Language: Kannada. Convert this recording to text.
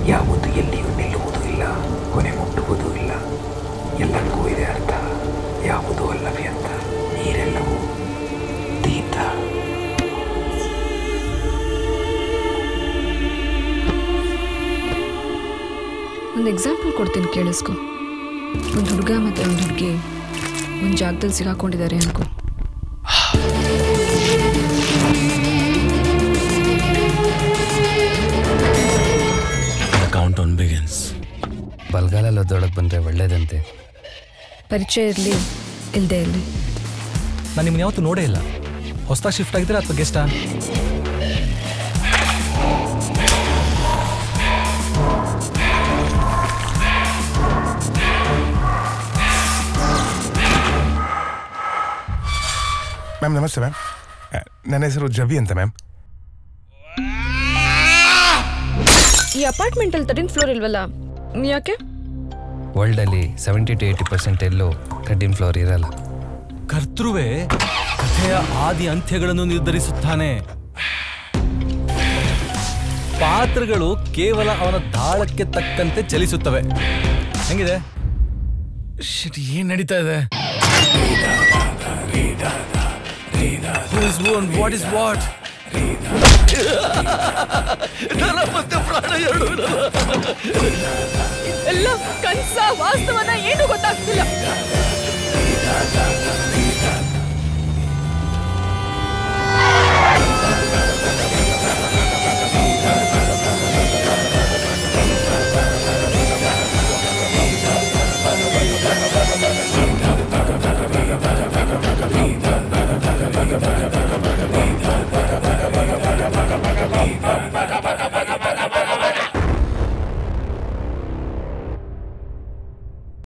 ಯಾವುದು ಎಲ್ಲಿಯೂ ನಿಲ್ಲುವುದೂ ಇಲ್ಲ ಕೊನೆ ಮುಟ್ಟುವುದೂ ಇಲ್ಲ ಎಲ್ಲಕ್ಕೂ ಇದೆ ಅರ್ಥ ಯಾವುದೂ ಅಲ್ಲ ವ್ಯರ್ಥ ನೀರೆಲ್ಲವೂ ತೀರ್ಥ ಒಂದು ಎಕ್ಸಾಂಪಲ್ ಕೊಡ್ತೀನಿ ಕೇಳಿಸ್ಕೊ ಒಂದು ಹುಡುಗ ಮತ್ತು ಒಂದು ಹುಡುಗಿ ಒಂದು ಜಾಗದಲ್ಲಿ ಸಿಗಾಕೊಂಡಿದ್ದಾರೆ ಅನ್ಕೋ ಕೌಂಟ್ ಆನ್ ಬಿಗಿನ್ಸ್ ಬಲ್ಗಾಲಲ್ಲಿ ಒದ್ದೊಳಗೆ ಬಂದರೆ ಒಳ್ಳೇದಂತೆ ಪರಿಚಯ ಇರಲಿ ಇಲ್ಲದೆ ಇರಲಿ ನಾನು ನಿಮ್ಮನ್ನ ಯಾವತ್ತೂ ನೋಡೇ ಇಲ್ಲ ಹೊಸದಾಗಿ ಶಿಫ್ಟ್ ಆಗಿದ್ದೀರಾ ಅಥವಾ ಗೆಸ್ಟಾ ಮ್ಯಾಮ್ ನಮಸ್ತೆ ಮ್ಯಾಮ್ ನನ್ನ ಹೆಸರು ಜಬಿ ಅಂತ ಮ್ಯಾಮ್ ಈ ಅಪಾರ್ಟ್ಮೆಂಟಲ್ಲಿ ತರ್ಟೀನ್ ಫ್ಲೋರ್ ಇಲ್ವಲ್ಲ ಯಾಕೆ ವರ್ಲ್ಡಲ್ಲಿ ಸೆವೆಂಟಿ ಟು ಏಯ್ಟಿ ಪರ್ಸೆಂಟ್ ಎಲ್ಲೂ ಥರ್ಟೀನ್ ಫ್ಲೋರ್ ಇರಲ್ಲ ಕರ್ತೃವೇ ಕಥೆಯ ಆದಿ ಅಂತ್ಯಗಳನ್ನು ನಿರ್ಧರಿಸುತ್ತಾನೆ ಪಾತ್ರಗಳು ಕೇವಲ ಅವನ ತಾಳಕ್ಕೆ ತಕ್ಕಂತೆ ಚಲಿಸುತ್ತವೆ ಹೆಂಗಿದೆ ಶಿಟ್ ಏನ್ ನಡೀತಾ ಇದೆ Who is who and what is what? ನನ್ನ ಮತ್ತೆ ಪ್ರಾಣ ಎರಡು ಎಲ್ಲ ಕನ್ಸ ವಾಸ್ತವನ ಏನು ಗೊತ್ತಾಗ್ತಿಲ್ಲ